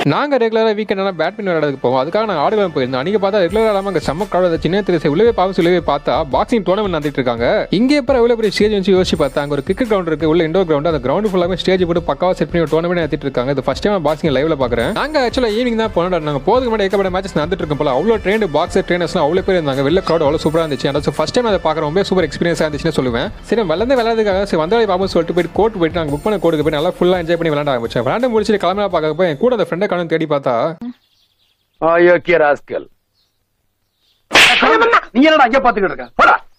நாங்க ரெகுலரா weekend badminton விளையாடுறதுக்கு போவோம் அதுக்காக நான் ஆடுகளம் போயிருந்தோம் அன்னைக்கு பார்த்தா ரெகுலரா இல்லாம அங்க செம்ம காடு சின்ன திரு உள்ளவே பாவம் சொல்லவே பார்த்தா பாக்ஸிங் டோர்னமெண்ட் நடத்திட்டு இருக்காங்க இங்கே இப்போ எவ்வளவு பெரிய ஸ்டேஜ் வச்சு யோசிச்சு பார்த்தா அங்க ஒரு கிரிக்கெட் கிரவுண்ட் இருக்கு உள்ள இண்டோர் கிரவுண்ட் அந்த கிரவுண்ட் ஃபுல்லாமே ஸ்டேஜ் போட்டு பக்காவா செட் பண்ணி ஒரு டோர்னமெண்ட் நடத்திட்டு இருக்காங்க இது ஃபர்ஸ்ட் டைம் பாக்ஸிங் லைவ்ல பாக்குறேன் நாங்க ஆக்சுவலா ஈவினிங் தான் போனோம் நாங்க போதுக்கு முன்னாடி ஏகப்பட்ட மேட்சஸ் நடந்துட்டு இருக்கும் போல அவ்வளோ ட்ரெயின் பாக்ஸர் ட்ரெயினர்ஸ்லாம் அவ்வளோ பேர் இருந்தாங்க வெளில crowd அவ்வளோ சூப்பராக இருந்துச்சு அதாவது ஃபர்ஸ்ட் டைம் அதை பார்க்குற ரொம்ப சூப்பர் எக்ஸ்பீரியன்ஸாக இருந்துச்சுன்னு சொல்லுவேன் சரி வளர்ந்து விளையாடுறதுக்காக சரி வந்தாலே பாபு சொல்லிட்டு போயிட்டு கோர்ட் போயிட்டு நாங்கள் புக் பண்ண கோர்ட்டுக்கு போய் நல்லா ஃபுல்லாக என்ஜாய் பண்ணி விளையாட ஆரம்பிச்சேன் விளையாண்டு முடிச்சுட்டு கிளம்பா பார்க்க போய் என் கூட அந்த ஃப்ரெண்டை காணும் தேடி பார்த்தா அயோக்கிய ராஸ்கல் நீ என்னடா அங்கே பாத்துக்கிட்டு இருக்க போடா